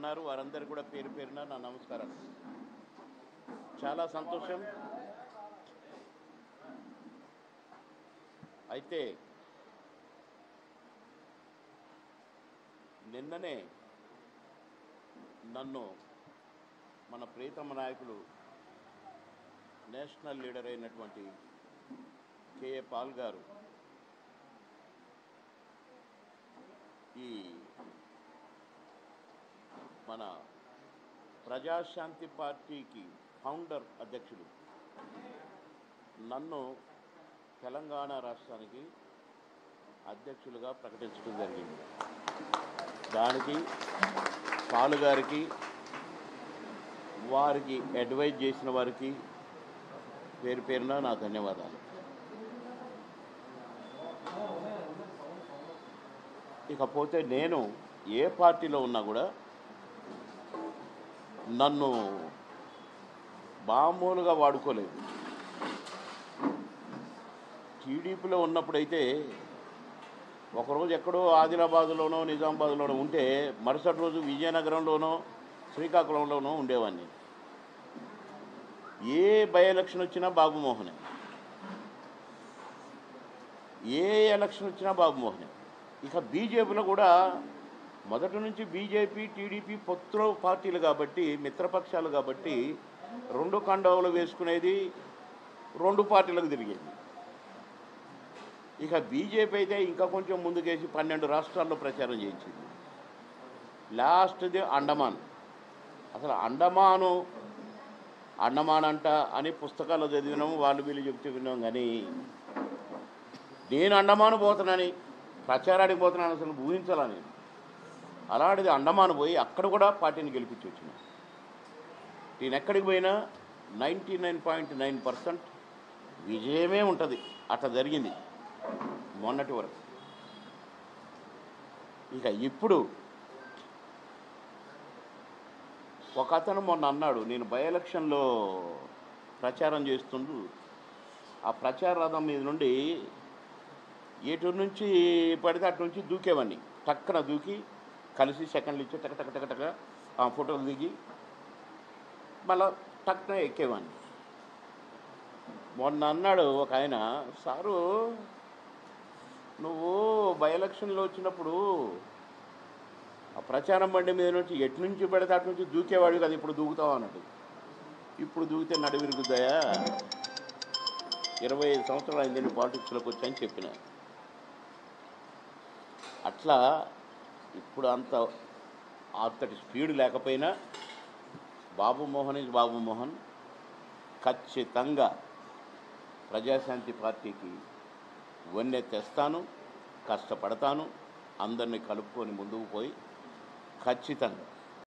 ఉన్నారు వారందరూ కూడా పేరు పేరున నా నమస్కారాలు చాలా సంతోషం అయితే నిన్ననే నన్ను మన ప్రియతమ నాయకులు నేషనల్ లీడర్ అయినటువంటి కేఏ పాల్ గారు ఈ మన ప్రజాశాంతి పార్టీకి ఫౌండర్ అధ్యక్షుడు నన్ను తెలంగాణ రాష్ట్రానికి అధ్యక్షులుగా ప్రకటించడం జరిగింది దానికి పాలు గారికి వారికి అడ్వైజ్ చేసిన వారికి పేరు పేరున నా ధన్యవాదాలు ఇకపోతే నేను ఏ పార్టీలో ఉన్నా కూడా నన్ను మామూలుగా వాడుకోలేదు టీడీపీలో ఉన్నప్పుడైతే ఒకరోజు ఎక్కడో ఆదిలాబాద్లోనో నిజామాబాద్లోనో ఉంటే మరుసటి రోజు విజయనగరంలోనో శ్రీకాకుళంలోనో ఉండేవాడిని ఏ బై ఎలక్షన్ వచ్చినా బాబుమోహనే ఏ ఎలక్షన్ వచ్చినా బాబుమోహనే ఇక బీజేపీలో కూడా మొదటి నుంచి బీజేపీ టీడీపీ పొత్తు పార్టీలు కాబట్టి మిత్రపక్షాలు కాబట్టి రెండు కండవలు వేసుకునేది రెండు పార్టీలకు తిరిగేది ఇక బీజేపీ అయితే ఇంకా కొంచెం ముందుకేసి పన్నెండు రాష్ట్రాల్లో ప్రచారం చేయించింది లాస్ట్ది అండమాన్ అసలు అండమాను అండమాన్ అంట అని పుస్తకాల్లో చదివినాము వాళ్ళు వీళ్ళు చెప్తూ విన్నాం కానీ నేను అండమాను పోతున్నానని ప్రచారానికి పోతున్నాను అసలు ఊహించాలా నేను అలాంటిది అండమాన్ పోయి అక్కడ కూడా పార్టీని గెలిపించి వచ్చిన నేను ఎక్కడికి పోయినా ninety nine point nine percent విజయమే ఉంటుంది అట్లా జరిగింది మొన్నటి వరకు ఇక ఇప్పుడు ఒక అతను మొన్న అన్నాడు నేను బై ఎలక్షన్లో ప్రచారం చేస్తుండు ఆ ప్రచార రథం మీద నుండి ఎటు నుంచి పడితే అటు నుంచి దూకేవాడిని టక్కన దూకి కలిసి సెకండ్లు ఇచ్చి టక టక టక టక ఆ ఫోటోలు దిగి మళ్ళా టక్కున ఎక్కేవాడిని మొన్న అన్నాడు ఒక ఆయన సారు నువ్వు బై ఎలక్షన్లో వచ్చినప్పుడు ఆ ప్రచారం బండి మీద నుంచి ఎటు నుంచి పెడితే అటు నుంచి దూకేవాడు కదా ఇప్పుడు దూకుతావు అన్నాడు ఇప్పుడు దూకితే నడువిరుగుతాయా ఇరవై ఐదు సంవత్సరాలు అయింది నేను పాలిటిక్స్లోకి వచ్చాయని చెప్పిన అట్లా ఇప్పుడు అంత అంతటి స్పీడ్ లేకపోయినా బాబు మోహన్ ఇస్ బాబు మోహన్ ఖచ్చితంగా ప్రజాశాంతి పార్టీకి వన్నె తెస్తాను కష్టపడతాను అందరినీ కలుపుకొని ముందుకు పోయి ఖచ్చితంగా